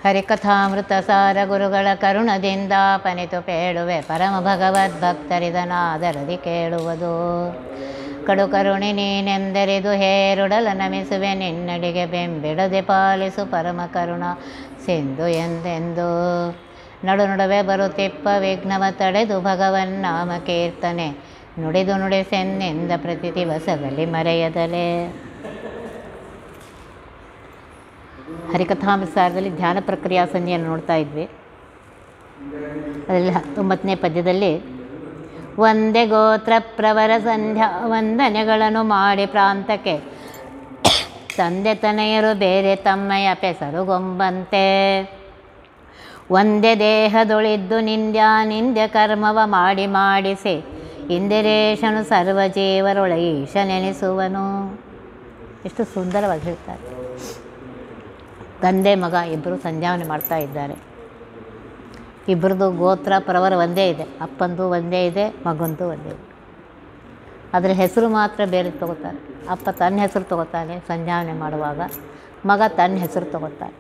ಹರಿಕಥಾಮೃತ ಸಾರ ಗುರುಗಳ ಕರುಣದಿಂದ ಪನಿತು ಪೇಳುವೆ ಪರಮ ಭಗವದ್ಭಕ್ತರಿದನಾದರದಿ ಕೇಳುವುದು ಕಡು ಕರುಣಿ ನೀನೆಂದರಿದು ಹೇರುಡಲ ನಮಿಸುವೆ ನಿನ್ನಡಿಗೆ ಬೆಂಬಿಡದೆ ಪಾಲಿಸು ಪರಮ ಕರುಣ ಸಿಂಧು ಎಂದೆಂದು ನಡು ನಡುವೆ ಬರುತ್ತಿಪ್ಪ ವಿಘ್ನವ ತಡೆದು ಭಗವನ್ ನಾಮ ಕೀರ್ತನೆ ನುಡಿದು ನುಡಿಸೆನ್ನಿಂದ ಪ್ರತಿ ದಿವಸದಲ್ಲಿ ಮರೆಯದಲೇ ಹರಿಕಥಾಮೃತಸಾರದಲ್ಲಿ ಧ್ಯಾನ ಪ್ರಕ್ರಿಯಾ ಸಂಧಿಯನ್ನು ನೋಡ್ತಾ ಇದ್ವಿ ಅದರಲ್ಲಿ ಹತ್ತೊಂಬತ್ತನೇ ಪದ್ಯದಲ್ಲಿ ಒಂದೇ ಗೋತ್ರ ಪ್ರವರ ಸಂಧ್ಯಾ ವಂದನೆಗಳನ್ನು ಮಾಡಿ ಪ್ರಾಂತಕ್ಕೆ ತಂದೆ ತನೆಯರು ಬೇರೆ ತಮ್ಮಯ್ಯ ಪೆಸರುಗೊಂಬಂತೆ ಒಂದೇ ದೇಹದೊಳಿದ್ದು ನಿಂದ್ಯ ನಿಂದ್ಯ ಕರ್ಮವ ಮಾಡಿ ಮಾಡಿಸಿ ಇಂದಿರೇಶನು ಸರ್ವಜೀವರೊಳಗೆ ಈಶ ನೆನೆಸುವನು ಎಷ್ಟು ಸುಂದರವಾಗಿ ಹೇಳ್ತಾರೆ ತಂದೆ ಮಗ ಇಬ್ಬರು ಸಂಧ್ಯಾವನೆ ಮಾಡ್ತಾ ಇದ್ದಾರೆ ಇಬ್ಬರದು ಗೋತ್ರ ಪ್ರವರ ಒಂದೇ ಇದೆ ಅಪ್ಪಂದು ಒಂದೇ ಇದೆ ಮಗಂದು ಒಂದೇ ಇದೆ ಅದರ ಹೆಸರು ಮಾತ್ರ ಬೇರೆ ತಗೋತಾರೆ ಅಪ್ಪ ತನ್ನ ಹೆಸರು ತಗೋತಾನೆ ಸಂಧ್ಯಾವನೆ ಮಾಡುವಾಗ ಮಗ ತನ್ನ ಹೆಸರು ತಗೋತಾನೆ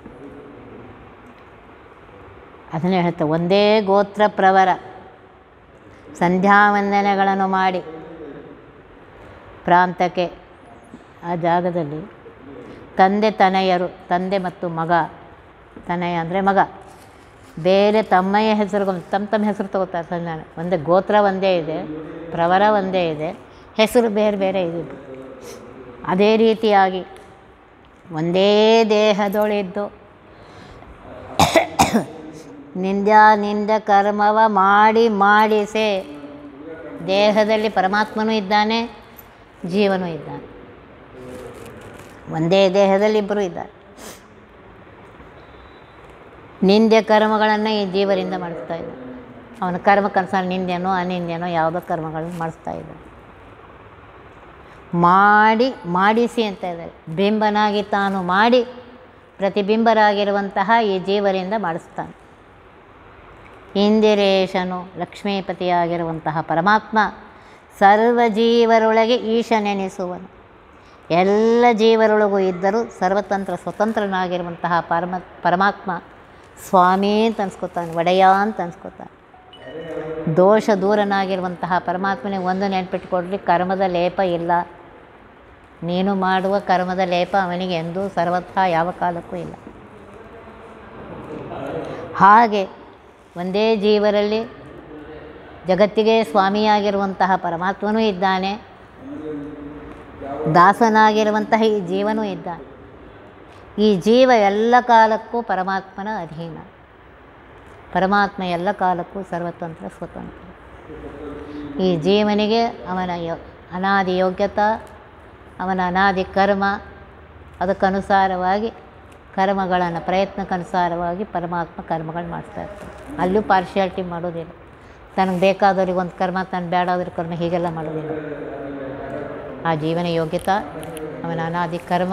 ಅದನ್ನೇ ಹೇಳ್ತಾರೆ ಒಂದೇ ಗೋತ್ರ ಪ್ರವರ ಸಂಧ್ಯಾವಂದನೆಗಳನ್ನು ಮಾಡಿ ಪ್ರಾಂತಕ್ಕೆ ಆ ಜಾಗದಲ್ಲಿ ತಂದೆ ತನಯರು ತಂದೆ ಮತ್ತು ಮಗ ತನಯ ಅಂದರೆ ಮಗ ಬೇರೆ ತಮ್ಮಯ್ಯ ಹೆಸರು ತಮ್ಮ ತಮ್ಮ ಹೆಸರು ತಗೋತಾರೆ ಸಂಧಾನ ಒಂದೇ ಗೋತ್ರ ಒಂದೇ ಇದೆ ಪ್ರವರ ಒಂದೇ ಇದೆ ಹೆಸರು ಬೇರೆ ಬೇರೆ ಇದೆ ಅದೇ ರೀತಿಯಾಗಿ ಒಂದೇ ದೇಹದೊಳಿದ್ದು ನಿಂದ್ಯ ನಿಂದ ಕರ್ಮವ ಮಾಡಿ ಮಾಡಿಸೆ ದೇಹದಲ್ಲಿ ಪರಮಾತ್ಮನೂ ಇದ್ದಾನೆ ಜೀವನೂ ಇದ್ದಾನೆ ಒಂದೇ ದೇಹದಲ್ಲಿ ಇಬ್ಬರು ಇದ್ದಾರೆ ನಿಂದ್ಯ ಕರ್ಮಗಳನ್ನು ಈ ಜೀವರಿಂದ ಮಾಡಿಸ್ತಾ ಇದ್ದ ಅವನ ಕರ್ಮಕ್ಕನುಸಾರ ನಿಂದ್ಯನೋ ಅನಿಂದ್ಯನೋ ಯಾವುದೋ ಕರ್ಮಗಳನ್ನು ಮಾಡಿಸ್ತಾ ಇದ್ದ ಮಾಡಿ ಮಾಡಿಸಿ ಅಂತ ಇದ್ದಾರೆ ಬಿಂಬನಾಗಿ ತಾನು ಮಾಡಿ ಪ್ರತಿಬಿಂಬರಾಗಿರುವಂತಹ ಈ ಜೀವರಿಂದ ಮಾಡಿಸ್ತಾನೆ ಇಂದಿರೇಶನು ಲಕ್ಷ್ಮೀಪತಿಯಾಗಿರುವಂತಹ ಪರಮಾತ್ಮ ಸರ್ವ ಜೀವರೊಳಗೆ ಈಶ ನೆನೆಸುವನು ಎಲ್ಲ ಜೀವರೊಳಗೂ ಇದ್ದರೂ ಸರ್ವತಂತ್ರ ಸ್ವತಂತ್ರನಾಗಿರುವಂತಹ ಪರಮ ಪರಮಾತ್ಮ ಸ್ವಾಮಿ ಅಂತ ಅನ್ಸ್ಕೊತಾನೆ ಒಡೆಯ ಅಂತ ಅನ್ಸ್ಕೊತಾನೆ ದೋಷ ದೂರನಾಗಿರುವಂತಹ ಪರಮಾತ್ಮನಿಗೆ ಒಂದು ನೆನ್ಪಿಟ್ಕೊಡ್ರಿ ಕರ್ಮದ ಲೇಪ ಇಲ್ಲ ನೀನು ಮಾಡುವ ಕರ್ಮದ ಲೇಪ ಅವನಿಗೆ ಎಂದೂ ಸರ್ವಥಾ ಯಾವ ಕಾಲಕ್ಕೂ ಇಲ್ಲ ಹಾಗೆ ಒಂದೇ ಜೀವರಲ್ಲಿ ಜಗತ್ತಿಗೆ ಸ್ವಾಮಿಯಾಗಿರುವಂತಹ ಪರಮಾತ್ಮನೂ ಇದ್ದಾನೆ ದಾಸನಾಗಿರುವಂತಹ ಈ ಜೀವನೂ ಇದ್ದಾನೆ ಈ ಜೀವ ಎಲ್ಲ ಕಾಲಕ್ಕೂ ಪರಮಾತ್ಮನ ಅಧೀನ ಪರಮಾತ್ಮ ಎಲ್ಲ ಕಾಲಕ್ಕೂ ಸರ್ವತಂತ್ರ ಸ್ವತಂತ್ರ ಈ ಜೀವನಿಗೆ ಅವನ ಯೋ ಅನಾದಿ ಯೋಗ್ಯತಾ ಅವನ ಅನಾದಿ ಕರ್ಮ ಅದಕ್ಕನುಸಾರವಾಗಿ ಕರ್ಮಗಳನ್ನು ಪ್ರಯತ್ನಕ್ಕನುಸಾರವಾಗಿ ಪರಮಾತ್ಮ ಕರ್ಮಗಳು ಮಾಡ್ತಾ ಇರ್ತಾನೆ ಅಲ್ಲೂ ಪಾರ್ಶಿಯಾಲಿಟಿ ಮಾಡೋದಿಲ್ಲ ತನಗೆ ಬೇಕಾದವ್ರಿಗೆ ಒಂದು ಕರ್ಮ ತನಗೆ ಬೇಡಾದ್ರಿಗೆ ಕರ್ಮ ಹೀಗೆಲ್ಲ ಮಾಡೋದಿಲ್ಲ ಆ ಜೀವನ ಯೋಗ್ಯತಾ ಅವನ ಅನಾದಿ ಕರ್ಮ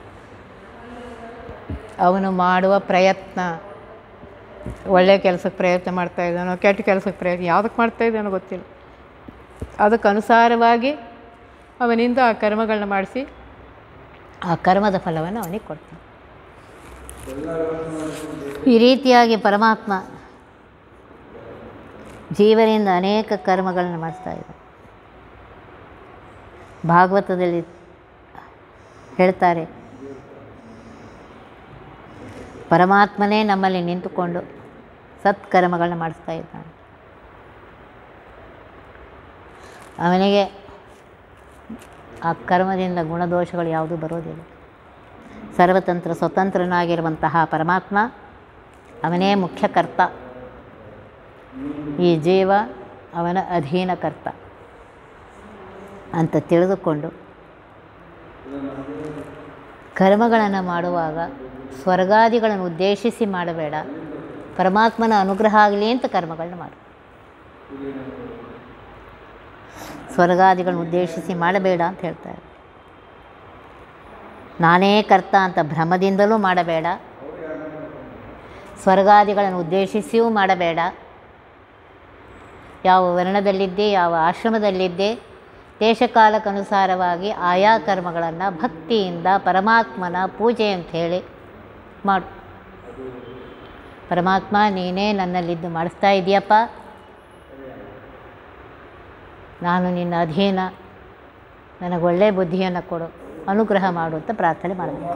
ಅವನು ಮಾಡುವ ಪ್ರಯತ್ನ ಒಳ್ಳೆಯ ಕೆಲಸಕ್ಕೆ ಪ್ರಯತ್ನ ಮಾಡ್ತಾ ಇದ್ದಾನೋ ಕೆಟ್ಟ ಕೆಲಸಕ್ಕೆ ಪ್ರಯತ್ನ ಯಾವುದಕ್ಕೆ ಮಾಡ್ತಾ ಇದ್ದಾನೋ ಗೊತ್ತಿಲ್ಲ ಅದಕ್ಕೆ ಅನುಸಾರವಾಗಿ ಅವನಿಂದ ಆ ಕರ್ಮಗಳನ್ನ ಮಾಡಿಸಿ ಆ ಕರ್ಮದ ಫಲವನ್ನು ಅವನಿಗೆ ಕೊಡ್ತಾನೆ ಈ ರೀತಿಯಾಗಿ ಪರಮಾತ್ಮ ಜೀವನಿಂದ ಅನೇಕ ಕರ್ಮಗಳನ್ನು ಮಾಡಿಸ್ತಾ ಇದ್ದಾನೆ ಭಾಗವತದಲ್ಲಿ ಹೇಳ್ತಾರೆ ಪರಮಾತ್ಮನೇ ನಮ್ಮಲ್ಲಿ ನಿಂತುಕೊಂಡು ಸತ್ಕರ್ಮಗಳನ್ನ ಮಾಡಿಸ್ತಾ ಇದ್ದಾನೆ ಅವನಿಗೆ ಆ ಕರ್ಮದಿಂದ ಗುಣದೋಷಗಳು ಯಾವುದೂ ಬರೋದಿಲ್ಲ ಸರ್ವತಂತ್ರ ಸ್ವತಂತ್ರನಾಗಿರುವಂತಹ ಪರಮಾತ್ಮ ಅವನೇ ಮುಖ್ಯ ಕರ್ತ ಈ ಜೀವ ಅವನ ಅಧೀನ ಕರ್ತ ಅಂತ ತಿಳಿದುಕೊಂಡು ಕರ್ಮಗಳನ್ನು ಮಾಡುವಾಗ ಸ್ವರ್ಗಾದಿಗಳನ್ನು ಉದ್ದೇಶಿಸಿ ಮಾಡಬೇಡ ಪರಮಾತ್ಮನ ಅನುಗ್ರಹ ಆಗಲಿ ಅಂತ ಕರ್ಮಗಳನ್ನ ಮಾಡು ಸ್ವರ್ಗಾದಿಗಳನ್ನು ಉದ್ದೇಶಿಸಿ ಮಾಡಬೇಡ ಅಂತ ಹೇಳ್ತಾರೆ ನಾನೇ ಕರ್ತ ಅಂತ ಭ್ರಮದಿಂದಲೂ ಮಾಡಬೇಡ ಸ್ವರ್ಗಾದಿಗಳನ್ನು ಉದ್ದೇಶಿಸಿಯೂ ಮಾಡಬೇಡ ಯಾವ ವರ್ಣದಲ್ಲಿದ್ದೆ ಯಾವ ಆಶ್ರಮದಲ್ಲಿದ್ದೆ ದೇಶಕಾಲಕ್ಕನುಸಾರವಾಗಿ ಆಯಾ ಕರ್ಮಗಳನ್ನು ಭಕ್ತಿಯಿಂದ ಪರಮಾತ್ಮನ ಪೂಜೆ ಅಂತ ಹೇಳಿ ಮಾಡು ಪರಮಾತ್ಮ ನೀನೇ ನನ್ನಲ್ಲಿದ್ದು ಮಾಡಿಸ್ತಾ ಇದೆಯಪ್ಪ ನಾನು ನಿನ್ನ ಅಧೀನ ನನಗೆ ಒಳ್ಳೆಯ ಬುದ್ಧಿಯನ್ನು ಕೊಡು ಅನುಗ್ರಹ ಮಾಡು ಅಂತ ಪ್ರಾರ್ಥನೆ ಮಾಡಬೇಕು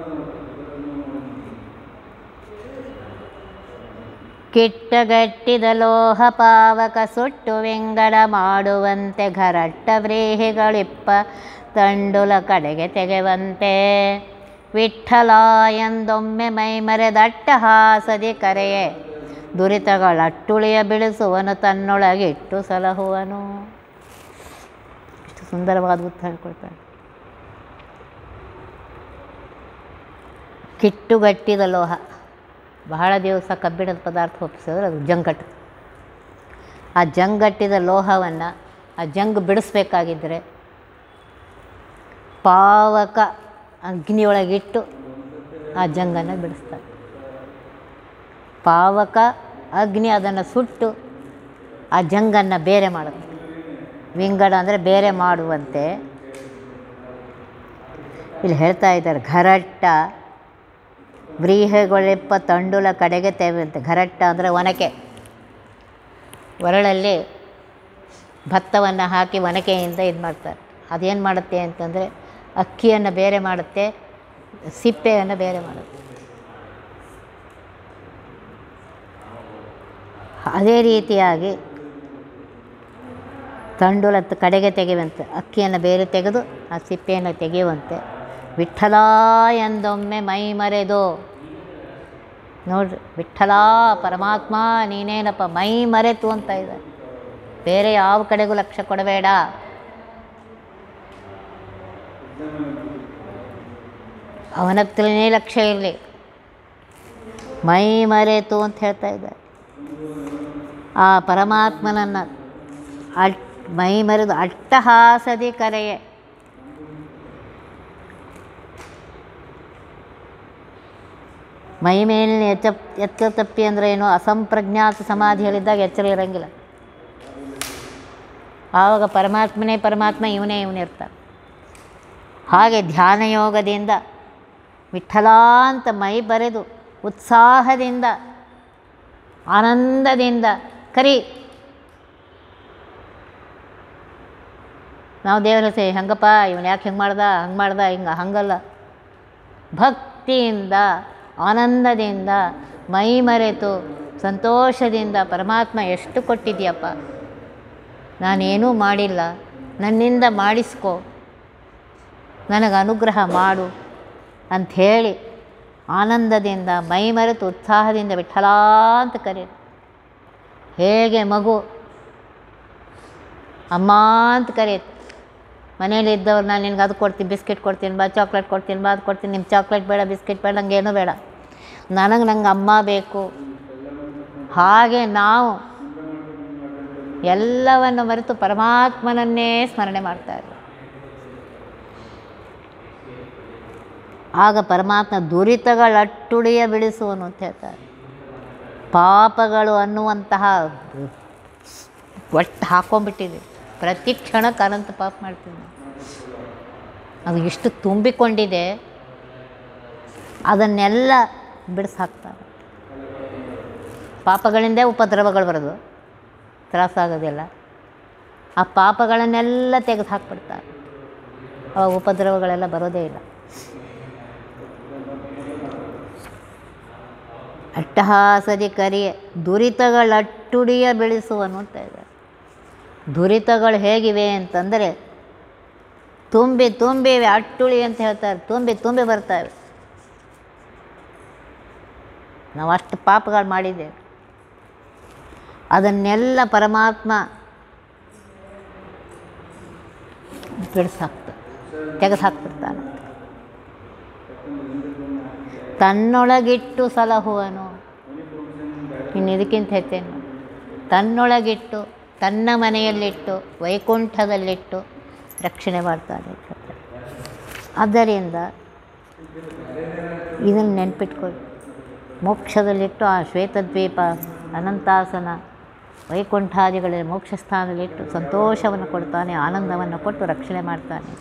ಕಿಟ್ಟಗಟ್ಟಿದ ಲೋಹ ಪಾವಕ ಸುಟ್ಟು ವಿಂಗಡ ಮಾಡುವಂತೆ ಘರಟ್ಟ ವ್ರೀಹಿಗಳಿಪ್ಪ ತಂಡುಲ ಕಡೆಗೆ ತೆಗೆವಂತೆ ವಿಠಲ ಎಂದೊಮ್ಮೆ ಮೈಮರೆದಟ್ಟ ಹಾಸದಿ ಕರೆಯೇ ದುರಿತಗಳಟ್ಟುಳಿಯ ಬಿಳಿಸುವನು ತನ್ನೊಳಗಿಟ್ಟು ಸಲಹುವನು ಇಷ್ಟು ಸುಂದರವಾದ ಉತ್ತರ ಹೇಳ್ಕೊಳ್ತಾನೆ ಕಿಟ್ಟುಗಟ್ಟಿದ ಲೋಹ ಬಹಳ ದಿವಸ ಕಬ್ಬಿಣದ ಪದಾರ್ಥ ಒಪ್ಪಿಸಿದ್ರೆ ಅದು ಜಂಗಟ್ಟು ಆ ಜಂಗಟ್ಟಿದ ಲೋಹವನ್ನು ಆ ಜಂಗ್ ಬಿಡಿಸ್ಬೇಕಾಗಿದ್ದರೆ ಪಾವಕ ಅಗ್ನಿಯೊಳಗಿಟ್ಟು ಆ ಜಂಗನ್ನು ಬಿಡಿಸ್ತಾರೆ ಪಾವಕ ಅಗ್ನಿ ಅದನ್ನು ಸುಟ್ಟು ಆ ಜಂಗನ್ನು ಬೇರೆ ಮಾಡುತ್ತೆ ವಿಂಗಡ ಅಂದರೆ ಬೇರೆ ಮಾಡುವಂತೆ ಇಲ್ಲಿ ಹೇಳ್ತಾ ಇದ್ದಾರೆ ಘರಟ್ಟ ವ್ರೀಹೆಗೊಳೆಪ್ಪ ತಂಡುಲ ಕಡೆಗೆ ತೆವಂತೆ ಘರಟ್ಟ ಅಂದರೆ ಒನಕೆ ಒರಳಲ್ಲಿ ಭತ್ತವನ್ನು ಹಾಕಿ ಒನಕೆಯಿಂದ ಇದು ಮಾಡ್ತಾರೆ ಅದೇನು ಮಾಡುತ್ತೆ ಅಂತಂದರೆ ಅಕ್ಕಿಯನ್ನು ಬೇರೆ ಮಾಡುತ್ತೆ ಸಿಪ್ಪೆಯನ್ನು ಬೇರೆ ಮಾಡುತ್ತೆ ಅದೇ ರೀತಿಯಾಗಿ ತಂಡುಲ ಕಡೆಗೆ ತೆಗೆಯುವಂತೆ ಅಕ್ಕಿಯನ್ನು ಬೇರೆ ತೆಗೆದು ಆ ಸಿಪ್ಪೆಯನ್ನು ತೆಗೆಯುವಂತೆ ವಿಠಲ ಎಂದೊಮ್ಮೆ ಮೈ ಮರೆದು ನೋಡ್ರಿ ವಿಠಲ ಪರಮಾತ್ಮ ನೀನೇನಪ್ಪ ಮೈ ಮರೆತು ಅಂತ ಇದ್ದಾರೆ ಬೇರೆ ಯಾವ ಕಡೆಗೂ ಲಕ್ಷ್ಯ ಕೊಡಬೇಡ ಅವನತ್ರನೇ ಲಕ್ಷ್ಯ ಇರಲಿ ಮೈ ಮರೆತು ಅಂತ ಹೇಳ್ತಾ ಇದ್ದಾರೆ ಆ ಪರಮಾತ್ಮನನ್ನು ಅಟ್ ಮೈ ಮರೆದು ಅಟ್ಟಹಾಸದಿ ಕರೆಯೇ ಮೈ ಮೇಲಿನ ಎಚ್ಚ ಎಚ್ಚರ ತಪ್ಪಿ ಅಂದರೆ ಏನು ಅಸಂಪ್ರಜ್ಞಾತ ಸಮಾಧಿಯಲ್ಲಿದ್ದಾಗ ಎಚ್ಚರ ಇರೋಂಗಿಲ್ಲ ಆವಾಗ ಪರಮಾತ್ಮನೇ ಪರಮಾತ್ಮ ಇವನೇ ಇವನೇ ಇರ್ತಾನೆ ಹಾಗೆ ಧ್ಯಾನ ಯೋಗದಿಂದ ವಿಠಲ ಅಂತ ಮೈ ಬರೆದು ಉತ್ಸಾಹದಿಂದ ಆನಂದದಿಂದ ಕರಿ ನಾವು ದೇವರ ಸೇ ಹಂಗಪ್ಪ ಇವನು ಯಾಕೆ ಹಿಂಗೆ ಮಾಡ್ದ ಹಂಗೆ ಮಾಡ್ದ ಹಿಂಗೆ ಹಂಗಲ್ಲ ಭಕ್ತಿಯಿಂದ ಆನಂದದಿಂದ ಮೈ ಮರೆತು ಸಂತೋಷದಿಂದ ಪರಮಾತ್ಮ ಎಷ್ಟು ಕೊಟ್ಟಿದ್ಯಪ್ಪ ನಾನೇನೂ ಮಾಡಿಲ್ಲ ನನ್ನಿಂದ ಮಾಡಿಸ್ಕೊ ನನಗೆ ಅನುಗ್ರಹ ಮಾಡು ಅಂಥೇಳಿ ಆನಂದದಿಂದ ಮೈ ಮರೆತು ಉತ್ಸಾಹದಿಂದ ವಿಠಲ ಅಂತ ಕರೀರಿ ಹೇಗೆ ಮಗು ಅಮ್ಮ ಅಂತ ಕರೆಯುತ್ತೆ ಮನೇಲಿ ಇದ್ದವ್ರು ನಾನು ನಿನ್ಗೆ ಅದು ಕೊಡ್ತೀನಿ ಬಿಸ್ಕೆಟ್ ಕೊಡ್ತೀನಿ ಬಾ ಚಾಕ್ಲೇಟ್ ಕೊಡ್ತೀನಿ ಬಾ ಅದು ಕೊಡ್ತೀನಿ ನಿಮ್ಮ ಚಾಕ್ಲೇಟ್ ಬೇಡ ಬಿಸ್ಕೆಟ್ ಬೇಡ ನಂಗೆ ಏನೂ ಬೇಡ ನನಗೆ ನಂಗೆ ಅಮ್ಮ ಬೇಕು ಹಾಗೆ ನಾವು ಎಲ್ಲವನ್ನು ಮರೆತು ಪರಮಾತ್ಮನನ್ನೇ ಸ್ಮರಣೆ ಮಾಡ್ತಾರೆ ಆಗ ಪರಮಾತ್ಮ ದುರಿತಗಳಟ್ಟುಳಿಯ ಬಿಡಿಸುವನು ಅಂತ ಹೇಳ್ತಾರೆ ಪಾಪಗಳು ಅನ್ನುವಂತಹ ಒಟ್ಟು ಹಾಕೊಂಡ್ಬಿಟ್ಟಿದೆ ಪ್ರತಿ ಕ್ಷಣಕ್ಕೆ ಅನಂತ ಪಾಪ ಮಾಡ್ತೀನಿ ಅದು ಎಷ್ಟು ತುಂಬಿಕೊಂಡಿದೆ ಅದನ್ನೆಲ್ಲ ಬಿಡಿಸಾಕ್ತಾರೆ ಪಾಪಗಳಿಂದೇ ಉಪದ್ರವಗಳು ಬರೋದು ತ್ರಾಸಾಗೋದಿಲ್ಲ ಆ ಪಾಪಗಳನ್ನೆಲ್ಲ ತೆಗೆದು ಹಾಕ್ಬಿಡ್ತಾರೆ ಅವಾಗ ಉಪದ್ರವಗಳೆಲ್ಲ ಬರೋದೇ ಇಲ್ಲ ಅಟ್ಟಹಾಸದಿ ಕರಿಯ ದುರಿತಗಳಟ್ಟುಡಿಯ ಬೆಳೆಸುವನು ಅಂತ ಇದ್ದಾರೆ ದುರಿತಗಳು ಹೇಗಿವೆ ಅಂತಂದರೆ ತುಂಬಿ ತುಂಬಿ ಇವೆ ಅಟ್ಟುಳಿ ಅಂತ ಹೇಳ್ತಾರೆ ತುಂಬಿ ತುಂಬಿ ಬರ್ತಾವೆ ನಾವು ಅಷ್ಟು ಪಾಪಗಳು ಮಾಡಿದ್ದೇವೆ ಅದನ್ನೆಲ್ಲ ಪರಮಾತ್ಮ ಬಿಡಿಸಾಕ್ತ ತೆಗೆದು ಹಾಕ್ಬಿಡ್ತಾನೆ ತನ್ನೊಳಗಿಟ್ಟು ಸಲಹುವನು ಇನ್ನು ಇದಕ್ಕಿಂತ ಹೆಚ್ಚೇನು ತನ್ನೊಳಗಿಟ್ಟು ತನ್ನ ಮನೆಯಲ್ಲಿಟ್ಟು ವೈಕುಂಠದಲ್ಲಿಟ್ಟು ರಕ್ಷಣೆ ಮಾಡ್ತಾನೆ ಆದ್ದರಿಂದ ಇದನ್ನು ನೆನ್ಪಿಟ್ಕೊಳ್ಳಿ ಮೋಕ್ಷದಲ್ಲಿಟ್ಟು ಆ ಶ್ವೇತದ್ವೀಪ ಅನಂತಾಸನ ವೈಕುಂಠಾದಿಗಳಲ್ಲಿ ಮೋಕ್ಷ ಸ್ಥಾನದಲ್ಲಿಟ್ಟು ಸಂತೋಷವನ್ನು ಕೊಡ್ತಾನೆ ಆನಂದವನ್ನು ಕೊಟ್ಟು ರಕ್ಷಣೆ ಮಾಡ್ತಾನೆ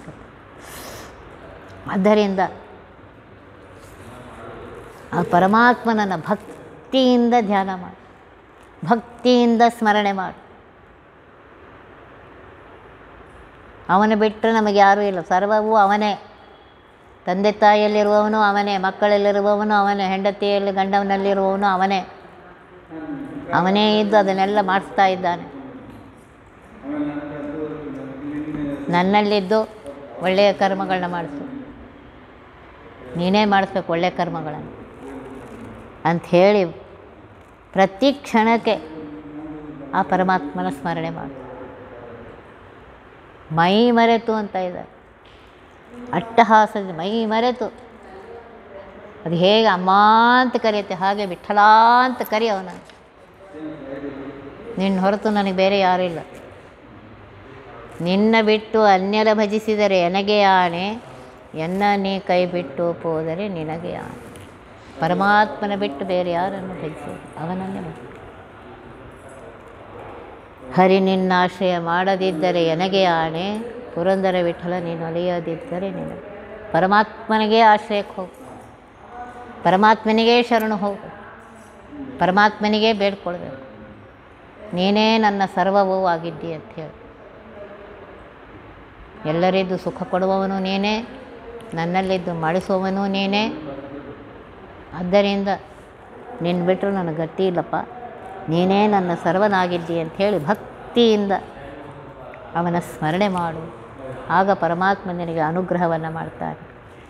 ಆದ್ದರಿಂದ ಆ ಪರಮಾತ್ಮನನ್ನು ಭಕ್ ಭಕ್ತಿಯಿಂದ ಧ್ಯಾನ ಮಾಡು ಭಕ್ತಿಯಿಂದ ಸ್ಮರಣೆ ಮಾಡು ಅವನು ಬಿಟ್ಟರೆ ನಮಗೆ ಯಾರೂ ಇಲ್ಲ ಸರ್ವವೂ ಅವನೇ ತಂದೆ ತಾಯಿಯಲ್ಲಿರುವವನು ಅವನೇ ಮಕ್ಕಳಲ್ಲಿರುವವನು ಅವನೇ ಹೆಂಡತಿಯಲ್ಲಿ ಗಂಡವನಲ್ಲಿರುವವನು ಅವನೇ ಅವನೇ ಇದ್ದು ಅದನ್ನೆಲ್ಲ ಮಾಡಿಸ್ತಾ ಇದ್ದಾನೆ ನನ್ನಲ್ಲಿದ್ದು ಒಳ್ಳೆಯ ಕರ್ಮಗಳನ್ನ ಮಾಡಿಸು ನೀನೇ ಮಾಡಿಸ್ಬೇಕು ಒಳ್ಳೆಯ ಕರ್ಮಗಳನ್ನು ಅಂಥೇಳಿ ಪ್ರತಿ ಕ್ಷಣಕ್ಕೆ ಆ ಪರಮಾತ್ಮನ ಸ್ಮರಣೆ ಮಾಡು ಮೈ ಮರೆತು ಅಂತ ಇದ್ದಾರೆ ಅಟ್ಟಹಾಸದ ಮೈ ಮರೆತು ಅದು ಹೇಗೆ ಅಮ್ಮ ಅಂತ ಕರೆಯುತ್ತೆ ಹಾಗೆ ವಿಠಲ ಅಂತ ಕರಿ ಅವನ ನಿನ್ನ ಹೊರತು ನನಗೆ ಬೇರೆ ಯಾರೂ ಇಲ್ಲ ನಿನ್ನ ಬಿಟ್ಟು ಅನ್ಯರ ಭಜಿಸಿದರೆ ಎನಗೆ ಆಣೆ ಎನ್ನ ನೀ ಕೈ ಬಿಟ್ಟು ಹೋದರೆ ನಿನಗೆ ಆಣೆ ಪರಮಾತ್ಮನ ಬಿಟ್ಟು ಬೇರೆ ಯಾರನ್ನು ಭಜಿಸೋದು ಅವನನ್ನೇ ಭಜಿಸು. ಹರಿ ನಿನ್ನಾಶ್ರಯ ಮಾಡದಿದ್ದರೆ ಎನಗೆ ಆಣೆ ಪುರಂದರ ವಿಠಲ ನೀನು ಅಲಿಯದಿದ್ದರೆ ನೀನು ಪರಮಾತ್ಮನಿಗೆ ಆಶ್ರಯಕ್ಕೆ ಹೋಗು ಪರಮಾತ್ಮನಿಗೆ ಶರಣು ಹೋಗು ಪರಮಾತ್ಮನಿಗೆ ಬೇಡ್ಕೊಳ್ಬೇಕು ನೀನೇ ನನ್ನ ಸರ್ವವೂ ಆಗಿದ್ದಿ ಅಂತ ಹೇಳಿ ಎಲ್ಲರಿದ್ದು ಸುಖ ಕೊಡುವವನು ನೀನೇ ನನ್ನಲ್ಲಿದ್ದು ಮಾಡಿಸುವವನು ನೀನೇ ಆದ್ದರಿಂದ ನಿನ್ನ ಬಿಟ್ಟರು ನನಗೆ ಗತಿ ಇಲ್ಲಪ್ಪ ನೀನೇ ನನ್ನ ಸರ್ವನಾಗಿದ್ದಿ ಅಂತ ಹೇಳಿ ಭಕ್ತಿಯಿಂದ ಅವನ ಸ್ಮರಣೆ ಮಾಡು ಆಗ ಪರಮಾತ್ಮ ನಿನಗೆ ಅನುಗ್ರಹವನ್ನು ಮಾಡ್ತಾನೆ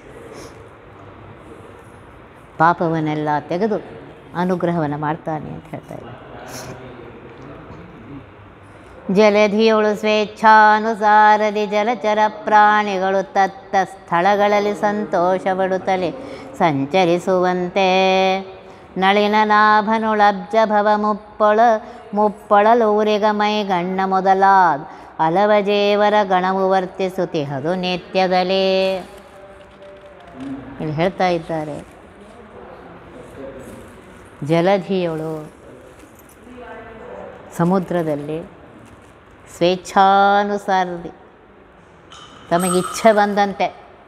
ಪಾಪವನ್ನೆಲ್ಲ ತೆಗೆದು ಅನುಗ್ರಹವನ್ನು ಮಾಡ್ತಾನೆ ಅಂತ ಹೇಳ್ತಾ ಇದ್ದಾರೆ ಜಲಧಿಯೊಳು ಸ್ವೇಚ್ಛಾನುಸಾರದಿ ಜಲಚರ ಪ್ರಾಣಿಗಳು ತತ್ತ ಸ್ಥಳಗಳಲ್ಲಿ ಸಂತೋಷಪಡುತ್ತಲೇ ಸಂಚರಿಸುವಂತೆ ನಳಿನ ನಾಭನುಳಬ್ಜ ಭವ ಮುಪ್ಪೊಳ ಮುಪ್ಪೊಳಲೂರಿಗ ಮೈಗಣ್ಣ ಮೊದಲಾದ ಅಲವಜೇವರ ಗಣವು ವರ್ತಿಸುತ್ತಿಹದು ನಿತ್ಯದಲೇ ಇಲ್ಲಿ ಹೇಳ್ತಾ ಇದ್ದಾರೆ ಜಲಧಿಯೊಳು ಸಮುದ್ರದಲ್ಲಿ ಸ್ವೇಚ್ಛಾನುಸಾರದಿ ತಮಗೆ ಇಚ್ಛೆ ಬಂದಂತೆ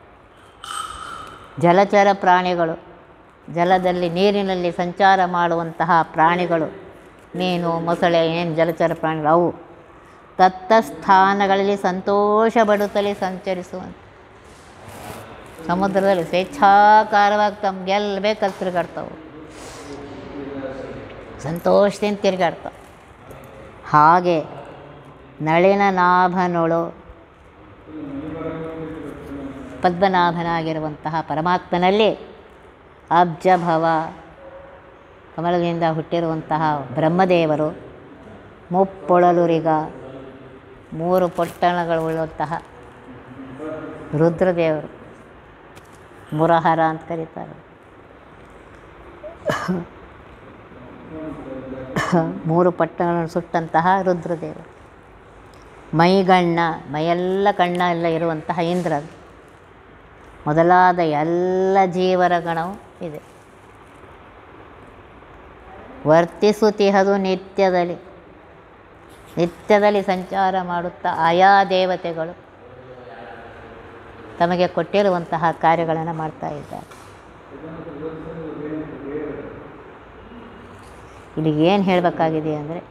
ಜಲಚರ ಪ್ರಾಣಿಗಳು ಜಲದಲ್ಲಿ ನೀರಿನಲ್ಲಿ ಸಂಚಾರ ಮಾಡುವಂತಹ ಪ್ರಾಣಿಗಳು ಮೀನು ಮೊಸಳೆ ಏನು ಜಲಚರ ಪ್ರಾಣಿಗಳು ಅವು ತತ್ತ ಸ್ಥಾನಗಳಲ್ಲಿ ಸಂತೋಷ ಪಡುತ್ತಲೇ ಸಂಚರಿಸುವಂತೆ ಸಮುದ್ರದಲ್ಲಿ ಸ್ವೇಚ್ಛಾಕಾರವಾಗಿ ತಮ್ಗೆಲ್ಲ ಬೇಕಲ್ಲಿ ತಿರುಗಾಡ್ತಾವೆ ಸಂತೋಷದಿಂದ ತಿರುಗಾಡ್ತಾವೆ ಹಾಗೆ ನಳಿನ ನಾಭನೊಳು ಪದ್ಮನಾಭನಾಗಿರುವಂತಹ ಪರಮಾತ್ಮನಲ್ಲಿ ಅಬ್ಜಭವ ಕಮಲದಿಂದ ಹುಟ್ಟಿರುವಂತಹ ಬ್ರಹ್ಮದೇವರು ಮುಪ್ಪೊಳಲುರಿಗ ಮೂರು ಪೊಟ್ಟಣಗಳು ಉಳ್ಳುವಂತಹ ರುದ್ರದೇವರು ಮುರಹರ ಅಂತ ಕರೀತಾರೆ ಮೂರು ಪಟ್ಟಣಗಳನ್ನು ಸುಟ್ಟಂತಹ ರುದ್ರದೇವರು ಮೈಗಣ್ಣ ಮೈಯೆಲ್ಲ ಕಣ್ಣ ಎಲ್ಲ ಇರುವಂತಹ ಇಂದ್ರ ಮೊದಲಾದ ಎಲ್ಲ ಜೀವರ ಗಣವು ಇದೆ ವರ್ತಿಸುತ್ತಿಹದು ನಿತ್ಯದಲ್ಲಿ ನಿತ್ಯದಲ್ಲಿ ಸಂಚಾರ ಮಾಡುತ್ತಾ ಆಯಾ ದೇವತೆಗಳು ತಮಗೆ ಕೊಟ್ಟಿರುವಂತಹ ಕಾರ್ಯಗಳನ್ನು ಮಾಡ್ತಾ ಇದ್ದಾರೆ ಇಲ್ಲಿ ಏನು ಹೇಳಬೇಕಾಗಿದೆ ಅಂದರೆ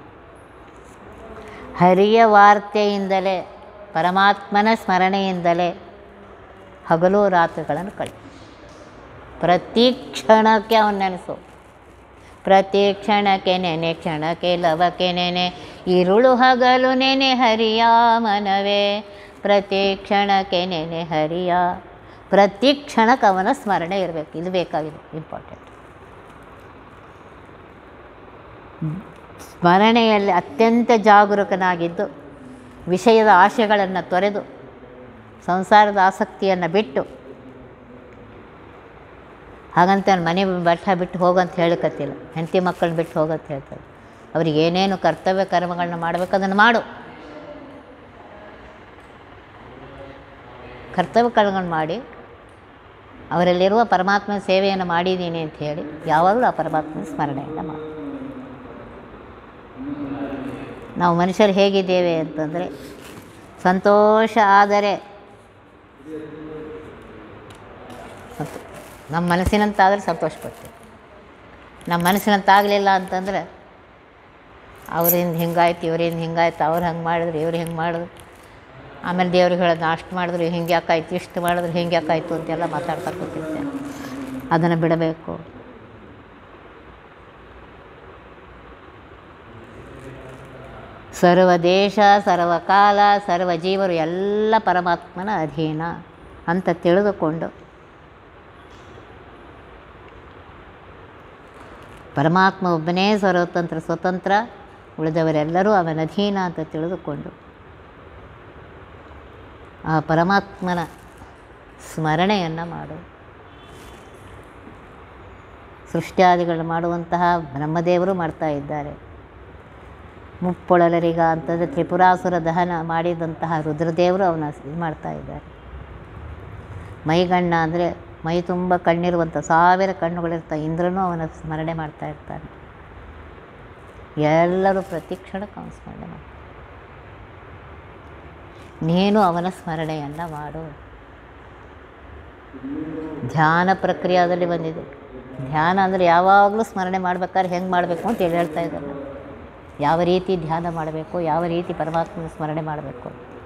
ಹರಿಯ ವಾರ್ತೆಯಿಂದಲೇ ಪರಮಾತ್ಮನ ಸ್ಮರಣೆಯಿಂದಲೇ ಹಗಲು ರಾತ್ರಿಗಳನ್ನು ಕಳಿ ಪ್ರತಿ ಕ್ಷಣಕ್ಕೆ ಅವನು ನೆನೆಸು ಪ್ರತಿ ಕ್ಷಣಕ್ಕೆ ನೆನೆ ಕ್ಷಣಕ್ಕೆ ಲವಕ್ಕೆ ನೆನೆ ಇರುಳು ಹಗಲು ನೆನೆ ಹರಿಯ ಮನವೇ ಪ್ರತಿ ಕ್ಷಣಕ್ಕೆ ನೆನೆ ಹರಿಯ ಪ್ರತಿ ಕ್ಷಣಕ್ಕೆ ಅವನ ಸ್ಮರಣೆ ಇರಬೇಕು ಇದು ಬೇಕಾಗಿದೆ ಇಂಪಾರ್ಟೆಂಟ್ ಸ್ಮರಣೆಯಲ್ಲಿ ಅತ್ಯಂತ ಜಾಗರೂಕನಾಗಿದ್ದು ವಿಷಯದ ಆಶೆಗಳನ್ನು ತೊರೆದು ಸಂಸಾರದ ಆಸಕ್ತಿಯನ್ನು ಬಿಟ್ಟು ಹಾಗಂತ ಅವ್ನು ಮನೆ ಬಟ್ಟ ಬಿಟ್ಟು ಹೋಗಂತ ಹೇಳಕತ್ತಿಲ್ಲ ಹೆಂಡತಿ ಮಕ್ಕಳನ್ನ ಬಿಟ್ಟು ಹೋಗಂತ ಹೇಳ್ತಾರೆ ಅವ್ರಿಗೆ ಏನೇನು ಕರ್ತವ್ಯ ಕರ್ಮಗಳನ್ನ ಮಾಡಬೇಕು ಅದನ್ನು ಮಾಡು ಕರ್ತವ್ಯ ಕರ್ಮಗಳನ್ನು ಮಾಡಿ ಅವರಲ್ಲಿರುವ ಪರಮಾತ್ಮನ ಸೇವೆಯನ್ನು ಮಾಡಿದ್ದೀನಿ ಅಂತ ಹೇಳಿ ಯಾವಾಗಲೂ ಆ ಪರಮಾತ್ಮನ ಸ್ಮರಣೆಯನ್ನು ಮಾಡಿ ನಾವು ಮನುಷ್ಯರು ಹೇಗಿದ್ದೇವೆ ಅಂತಂದರೆ ಸಂತೋಷ ಆದರೆ ಮತ್ತು ನಮ್ಮ ಮನಸ್ಸಿನಂತಾದರೆ ಸಂತೋಷ ಪಡ್ತೀವಿ ನಮ್ಮ ಮನಸ್ಸಿನಂತಾಗಲಿಲ್ಲ ಅಂತಂದರೆ ಅವರಿಂದ ಹಿಂಗಾಯ್ತು ಇವರಿಂದ ಹಿಂಗಾಯ್ತು ಅವ್ರು ಹಂಗೆ ಮಾಡಿದ್ರು ಇವ್ರು ಹಿಂಗೆ ಮಾಡಿದ್ರು ಆಮೇಲೆ ದೇವ್ರಿಗೆ ಹೇಳೋದು ಅಷ್ಟು ಮಾಡಿದ್ರು ಹಿಂಗೆ ಯಾಕಾಯ್ತು ಇಷ್ಟು ಮಾಡಿದ್ರು ಹಿಂಗೆ ಯಾಕಾಯ್ತು ಅಂತೆಲ್ಲ ಮಾತಾಡ್ತಾ ಕೂತಿರ್ತೇನೆ ಅದನ್ನು ಬಿಡಬೇಕು ಸರ್ವ ದೇಶ ಸರ್ವ ಕಾಲ ಸರ್ವ ಜೀವರು ಎಲ್ಲ ಪರಮಾತ್ಮನ ಅಧೀನ ಅಂತ ತಿಳಿದುಕೊಂಡು ಪರಮಾತ್ಮ ಒಬ್ಬನೇ ಸರ್ವತಂತ್ರ ಸ್ವತಂತ್ರ ಉಳಿದವರೆಲ್ಲರೂ ಅವನ ಅಧೀನ ಅಂತ ತಿಳಿದುಕೊಂಡು ಆ ಪರಮಾತ್ಮನ ಸ್ಮರಣೆಯನ್ನು ಮಾಡು ಸೃಷ್ಟ್ಯಾದಿಗಳು ಮಾಡುವಂತಹ ಬ್ರಹ್ಮದೇವರು ಮಾಡ್ತಾ ಇದ್ದಾರೆ ಮುಪ್ಪೊಳಲರಿಗ ಅಂತಂದರೆ ತ್ರಿಪುರಾಸುರ ದಹನ ಮಾಡಿದಂತಹ ರುದ್ರದೇವರು ಅವನ ಇದು ಮಾಡ್ತಾ ಇದ್ದಾರೆ ಮೈಗಣ್ಣ ಅಂದರೆ ಮೈ ತುಂಬ ಕಣ್ಣಿರುವಂಥ ಸಾವಿರ ಕಣ್ಣುಗಳಿರ್ತಾವೆ ಇಂದ್ರನೂ ಅವನ ಸ್ಮರಣೆ ಮಾಡ್ತಾ ಇರ್ತಾನೆ ಎಲ್ಲರೂ ಪ್ರತಿ ಕ್ಷಣಕ್ಕೆ ಅವನ ಸ್ಮರಣೆ ಮಾಡ್ತಾರೆ ನೀನು ಅವನ ಸ್ಮರಣೆಯನ್ನು ಮಾಡು ಧ್ಯಾನ ಪ್ರಕ್ರಿಯೆಯಲ್ಲಿ ಬಂದಿದೆ ಧ್ಯಾನ ಅಂದರೆ ಯಾವಾಗಲೂ ಸ್ಮರಣೆ ಮಾಡ್ಬೇಕಾದ್ರೆ ಹೆಂಗೆ ಮಾಡಬೇಕು ಅಂತ ಹೇಳಿ ಹೇಳ್ತಾ ಇದ್ದಾರೆ ಯಾವ ರೀತಿ ಧ್ಯಾನ ಮಾಡಬೇಕು ಯಾವ ರೀತಿ ಪರಮಾತ್ಮನ ಸ್ಮರಣೆ ಮಾಡಬೇಕು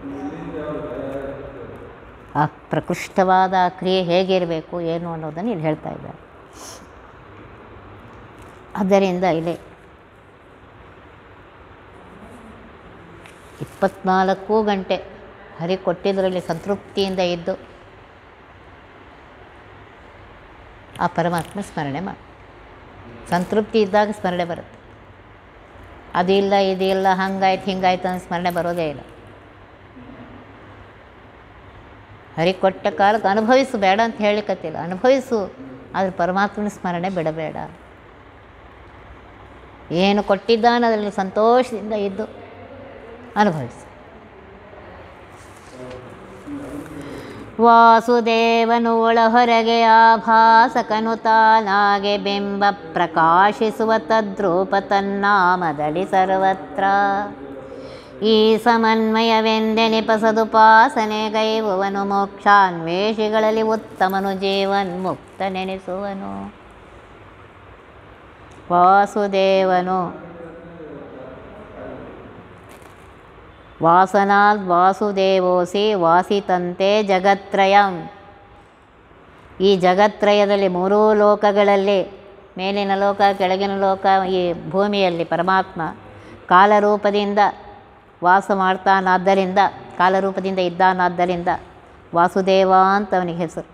ಆ ಪ್ರಕೃಷ್ಟವಾದ ಆ ಕ್ರಿಯೆ ಹೇಗಿರಬೇಕು ಏನು ಅನ್ನೋದನ್ನು ಇಲ್ಲಿ ಹೇಳ್ತಾ ಇದ್ದಾರೆ ಆದ್ದರಿಂದ ಇಲ್ಲಿ ಇಪ್ಪತ್ನಾಲ್ಕು ಗಂಟೆ ಹರಿ ಕೊಟ್ಟಿದ್ದರಲ್ಲಿ ಸಂತೃಪ್ತಿಯಿಂದ ಇದ್ದು ಆ ಪರಮಾತ್ಮ ಸ್ಮರಣೆ ಮಾಡಿ ಸಂತೃಪ್ತಿ ಇದ್ದಾಗ ಸ್ಮರಣೆ ಬರುತ್ತೆ ಅದಿಲ್ಲ ಇದಿಲ್ಲ ಹಂಗಾಯ್ತು ಹಿಂಗಾಯ್ತು ಅಂತ ಸ್ಮರಣೆ ಬರೋದೇ ಇಲ್ಲ ಹರಿ ಕೊಟ್ಟ ಕಾಲಕ್ಕೆ ಅನುಭವಿಸು ಬೇಡ ಅಂತ ಹೇಳಿಕತ್ತಿಲ್ಲ ಅನುಭವಿಸು ಆದರೆ ಪರಮಾತ್ಮನ ಸ್ಮರಣೆ ಬಿಡಬೇಡ ಏನು ಕೊಟ್ಟಿದ್ದಾನೆ ಅದರಲ್ಲಿ ಸಂತೋಷದಿಂದ ಇದ್ದು ಅನುಭವಿಸು ವಾಸುದೇವನು ಒಳ ಹೊರಗೆ ಆಭಾಸಕನು ತಾನಾಗೆ ಬಿಂಬ ಪ್ರಕಾಶಿಸುವ ತದ್ರೂಪ ತನ್ನಾಮದಲ್ಲಿ ಸರ್ವತ್ರ ಈ ಸಮನ್ವಯವೆಂದೆನಿಪ ಸದುಪಾಸನೆ ಗೈವುವನು ಮೋಕ್ಷಾನ್ವೇಷಿಗಳಲ್ಲಿ ಉತ್ತಮನು ಜೀವನ್ ಮುಕ್ತ ನೆನೆಸುವನು ವಾಸುದೇವನು ವಾಸನಾದ್ ವಾಸುದೇವೋಸಿ ವಾಸಿತಂತೆ ಜಗತ್ರಯಂ ಈ ಜಗತ್ರಯದಲ್ಲಿ ಮೂರೂ ಲೋಕಗಳಲ್ಲಿ ಮೇಲಿನ ಲೋಕ ಕೆಳಗಿನ ಲೋಕ ಈ ಭೂಮಿಯಲ್ಲಿ ಪರಮಾತ್ಮ ಕಾಲರೂಪದಿಂದ ವಾಸ ಮಾಡ್ತಾನಾದ್ದರಿಂದ ಕಾಲರೂಪದಿಂದ ಇದ್ದಾನಾದ್ದರಿಂದ ವಾಸುದೇವ ಅಂತ ಅವನಿಗೆ ಹೆಸರು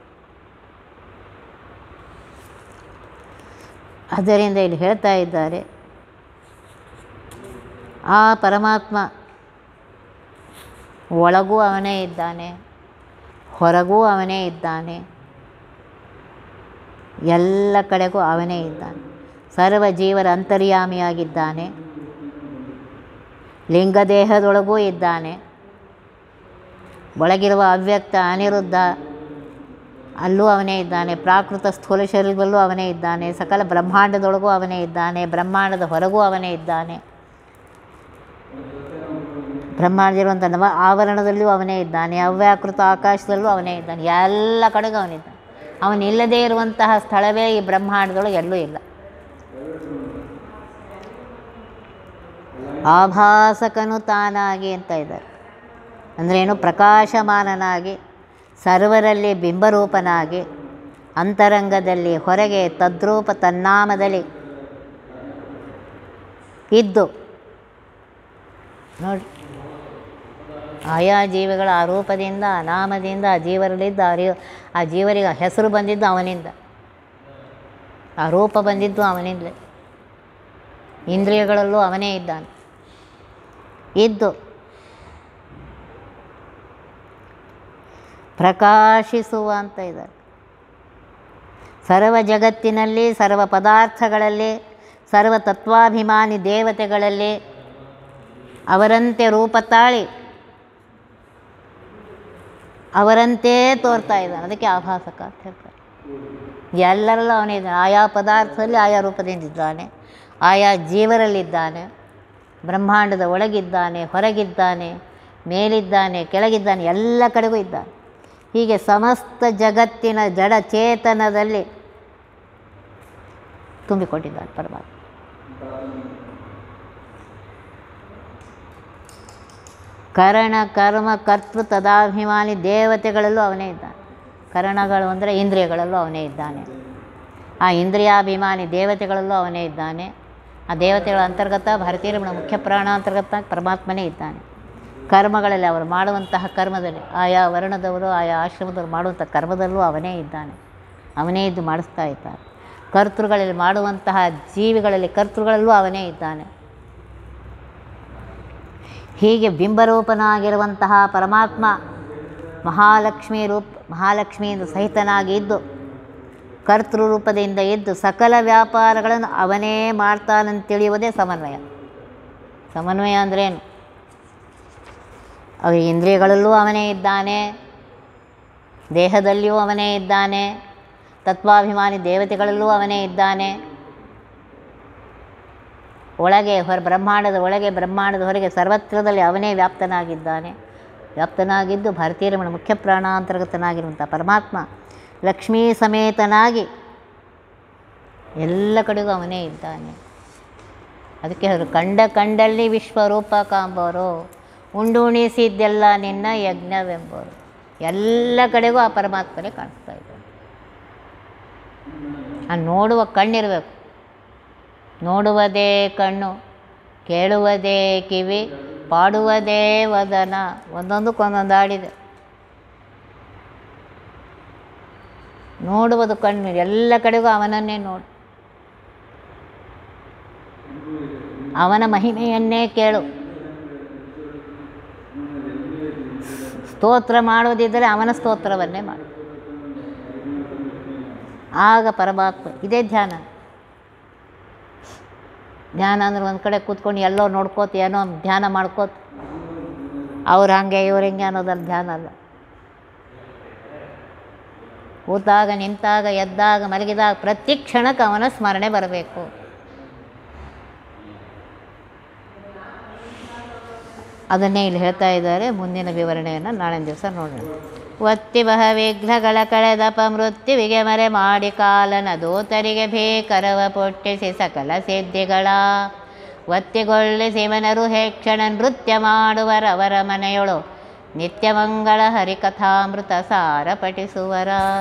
ಆದ್ದರಿಂದ ಇಲ್ಲಿ ಹೇಳ್ತಾ ಇದ್ದಾರೆ ಆ ಪರಮಾತ್ಮ ಒಳಗೂ ಅವನೇ ಇದ್ದಾನೆ ಹೊರಗೂ ಅವನೇ ಇದ್ದಾನೆ ಎಲ್ಲ ಕಡೆಗೂ ಅವನೇ ಇದ್ದಾನೆ ಸರ್ವ ಜೀವರ ಅಂತರ್ಯಾಮಿಯಾಗಿದ್ದಾನೆ ಲಿಂಗದೇಹದೊಳಗೂ ಇದ್ದಾನೆ ಒಳಗಿರುವ ಅವ್ಯಕ್ತ ಅನಿರುದ್ಧ ಅಲ್ಲೂ ಅವನೇ ಇದ್ದಾನೆ ಪ್ರಾಕೃತ ಸ್ಥೂಲ ಶರೀರದಲ್ಲೂ ಅವನೇ ಇದ್ದಾನೆ ಸಕಲ ಬ್ರಹ್ಮಾಂಡದೊಳಗೂ ಅವನೇ ಇದ್ದಾನೆ ಬ್ರಹ್ಮಾಂಡದ ಹೊರಗೂ ಅವನೇ ಇದ್ದಾನೆ ಬ್ರಹ್ಮಾಂಡದಿರುವಂಥ ನವ ಆವರಣದಲ್ಲೂ ಅವನೇ ಇದ್ದಾನೆ ಅವ್ಯಾಕೃತ ಆಕಾಶದಲ್ಲೂ ಅವನೇ ಇದ್ದಾನೆ ಎಲ್ಲ ಕಡೆಗೂ ಅವನಿದ್ದಾನೆ ಅವನಿಲ್ಲದೇ ಇರುವಂತಹ ಸ್ಥಳವೇ ಈ ಬ್ರಹ್ಮಾಂಡದೊಳಗೆ ಎಲ್ಲೂ ಇಲ್ಲ ಆಭಾಸಕನು ತಾನಾಗಿ ಅಂತ ಇದ್ದಾರೆ ಅಂದ್ರೇನು ಪ್ರಕಾಶಮಾನನಾಗಿ ಸರ್ವರಲ್ಲಿ ಬಿಂಬರೂಪನಾಗಿ ಅಂತರಂಗದಲ್ಲಿ ಹೊರಗೆ ತದ್ರೂಪ ತನ್ನಾಮದಲ್ಲಿ ಇದ್ದು ನೋಡಿ ಆಯಾ ಜೀವಿಗಳ ಆ ರೂಪದಿಂದ ಆ ನಾಮದಿಂದ ಆ ಜೀವರಲ್ಲಿದ್ದ ಆ ರೀ- ಆ ಜೀವರಿಗೆ ಆ ಹೆಸರು ಬಂದಿದ್ದು ಅವನಿಂದ ಆ ರೂಪ ಬಂದಿದ್ದು ಅವನಿಂದಲೇ ಇಂದ್ರಿಯಗಳಲ್ಲೂ ಅವನೇ ಇದ್ದಾನೆ ಇದ್ದು ಪ್ರಕಾಶಿಸುವ ಅಂತ ಇದ್ದಾರೆ ಸರ್ವ ಜಗತ್ತಿನಲ್ಲಿ ಸರ್ವ ಪದಾರ್ಥಗಳಲ್ಲಿ ಸರ್ವ ತತ್ವಾಭಿಮಾನಿ ದೇವತೆಗಳಲ್ಲಿ ಅವರಂತೆ ರೂಪ ತಾಳಿ ಅವರಂತೆ ತೋರ್ತಾ ಇದ್ದಾನೆ ಅದಕ್ಕೆ ಆಭಾಸಕ ಅಂತ ಹೇಳ್ತಾರೆ ಎಲ್ಲರಲ್ಲೂ ಅವನಿದ್ದಾನೆ ಆಯಾ ಪದಾರ್ಥದಲ್ಲಿ ಆಯಾ ರೂಪದಿಂದಿದ್ದಾನೆ ಆಯಾ ಜೀವರಲ್ಲಿದ್ದಾನೆ ಬ್ರಹ್ಮಾಂಡದ ಒಳಗಿದ್ದಾನೆ ಹೊರಗಿದ್ದಾನೆ ಮೇಲಿದ್ದಾನೆ ಕೆಳಗಿದ್ದಾನೆ ಎಲ್ಲ ಕಡೆಗೂ ಇದ್ದಾನೆ ಹೀಗೆ ಸಮಸ್ತ ಜಗತ್ತಿನ ಜಡ ಚೇತನದಲ್ಲಿ ತುಂಬಿಕೊಟ್ಟಿದ್ದಾನೆ ಪರಮಾತ್ಮ ಕರಣ ಕರ್ಮ ಕರ್ತೃ ತದಾಭಿಮಾನಿ ದೇವತೆಗಳಲ್ಲೂ ಅವನೇ ಇದ್ದಾನೆ ಕರಣಗಳು ಅಂದರೆ ಇಂದ್ರಿಯಗಳಲ್ಲೂ ಅವನೇ ಇದ್ದಾನೆ ಆ ಇಂದ್ರಿಯಾಭಿಮಾನಿ ದೇವತೆಗಳಲ್ಲೂ ಅವನೇ ಇದ್ದಾನೆ ಆ ದೇವತೆಗಳ ಅಂತರ್ಗತ ಭಾರತೀಯ ರಮಣ ಮುಖ್ಯ ಪ್ರಾಣ ಅಂತರ್ಗತ ಪರಮಾತ್ಮನೇ ಇದ್ದಾನೆ ಕರ್ಮಗಳಲ್ಲಿ ಅವರು ಮಾಡುವಂತಹ ಕರ್ಮದಲ್ಲಿ ಆಯಾ ವರ್ಣದವರು ಆಯಾ ಆಶ್ರಮದವರು ಮಾಡುವಂಥ ಕರ್ಮದಲ್ಲೂ ಅವನೇ ಇದ್ದಾನೆ ಅವನೇ ಇದ್ದು ಮಾಡಿಸ್ತಾ ಇದ್ದಾನೆ ಕರ್ತೃಗಳಲ್ಲಿ ಮಾಡುವಂತಹ ಜೀವಿಗಳಲ್ಲಿ ಕರ್ತೃಗಳಲ್ಲೂ ಅವನೇ ಇದ್ದಾನೆ ಹೀಗೆ ಬಿಂಬರೂಪನಾಗಿರುವಂತಹ ಪರಮಾತ್ಮ ಮಹಾಲಕ್ಷ್ಮಿ ರೂಪ ಮಹಾಲಕ್ಷ್ಮಿಯಿಂದ ಸಹಿತನಾಗಿ ಇದ್ದು ಕರ್ತೃ ರೂಪದಿಂದ ಇದ್ದು ಸಕಲ ವ್ಯಾಪಾರಗಳನ್ನು ಅವನೇ ಮಾಡ್ತಾನಂತ ತಿಳಿಯುವುದೇ ಸಮನ್ವಯ ಸಮನ್ವಯ ಅಂದ್ರೇನು ಅವ ಇಂದ್ರಿಯಗಳಲ್ಲೂ ಅವನೇ ಇದ್ದಾನೆ ದೇಹದಲ್ಲಿಯೂ ಅವನೇ ಇದ್ದಾನೆ ತತ್ವಾಭಿಮಾನಿ ದೇವತೆಗಳಲ್ಲೂ ಅವನೇ ಇದ್ದಾನೆ ಒಳಗೆ ಹೊರ ಬ್ರಹ್ಮಾಂಡದ ಒಳಗೆ ಬ್ರಹ್ಮಾಂಡದ ಹೊರಗೆ ಸರ್ವತ್ರದಲ್ಲಿ ಅವನೇ ವ್ಯಾಪ್ತನಾಗಿದ್ದಾನೆ ವ್ಯಾಪ್ತನಾಗಿದ್ದು ಭಾರತೀಯ ರಮಣ ಮುಖ್ಯ ಪ್ರಾಣಾಂತರ್ಗತನಾಗಿರುವಂಥ ಪರಮಾತ್ಮ ಲಕ್ಷ್ಮೀ ಸಮೇತನಾಗಿ ಎಲ್ಲ ಕಡೆಗೂ ಅವನೇ ಇದ್ದಾನೆ ಅದಕ್ಕೆ ಅವರು ಕಂಡ ಕಂಡಲ್ಲಿ ವಿಶ್ವರೂಪ ಕಾಂಬೋರು ಉಂಡುಣಿಸಿದ್ದೆಲ್ಲ ನಿನ್ನ ಯಜ್ಞವೆಂಬೋರು ಎಲ್ಲ ಕಡೆಗೂ ಆ ಪರಮಾತ್ಮನೇ ಕಾಣಿಸ್ತಾ ಇದ್ದಾನೆ ಆ ನೋಡುವ ಕಣ್ಣಿರಬೇಕು ನೋಡುವುದೇ ಕಣ್ಣು ಕೇಳುವುದೇ ಕಿವಿ ಪಾಡುವುದೇ ವದನ ಒಂದೊಂದಕ್ಕೊಂದೊಂದು ಹಾಡಿದೆ ನೋಡುವುದು ಕಣ್ಣು ಎಲ್ಲ ಕಡೆಗೂ ಅವನನ್ನೇ ನೋಡು ಅವನ ಮಹಿಮೆಯನ್ನೇ ಕೇಳು ಸ್ತೋತ್ರ ಮಾಡುವುದಿದ್ದರೆ ಅವನ ಸ್ತೋತ್ರವನ್ನೇ ಮಾಡು ಆಗ ಪರಮಾತ್ಮ ಇದೇ ಧ್ಯಾನ ಧ್ಯಾನ ಅಂದ್ರೆ ಒಂದು ಕಡೆ ಕೂತ್ಕೊಂಡು ಎಲ್ಲೋ ನೋಡ್ಕೋತ ಏನೋ ಧ್ಯಾನ ಮಾಡ್ಕೋತ ಅವ್ರು ಹಾಗೆ ಇವ್ರು ಹಿಂಗೆ ಅನ್ನೋದ್ರಲ್ಲಿ ಧ್ಯಾನ ಅಲ್ಲ ಕೂತಾಗ ನಿಂತಾಗ ಎದ್ದಾಗ ಮಲಗಿದಾಗ ಪ್ರತಿ ಕ್ಷಣಕ್ಕೆ ಅವನ ಸ್ಮರಣೆ ಬರಬೇಕು ಅದನ್ನೇ ಇಲ್ಲಿ ಹೇಳ್ತಾ ಇದ್ದಾರೆ ಮುಂದಿನ ವಿವರಣೆಯನ್ನು ನಾಳೆ ದಿವಸ ನೋಡೋಣ ಒತ್ತಿ ಬಹ ವಿಘ್ನಗಳ ಕಳೆದಪ ಮೃತ್ಯುವಿಗೆ ಮರೆ ಮಾಡಿ ಕಾಲನ ದೂತರಿಗೆ ಭೀಕರವ ಪೊಟ್ಟಿಸಿ ಸಕಲ ಸಿದ್ಧಿಗಳ ಒತ್ತಿಗೊಳ್ಳಿಸಿ ಮನರು ಹೇಕ್ಷಣ ನೃತ್ಯ ಮಾಡುವರವರ ಮನೆಯೊಳು ನಿತ್ಯಮಂಗಳ ಹರಿಕಥಾಮೃತ ಸಾರ ಪಠಿಸುವರ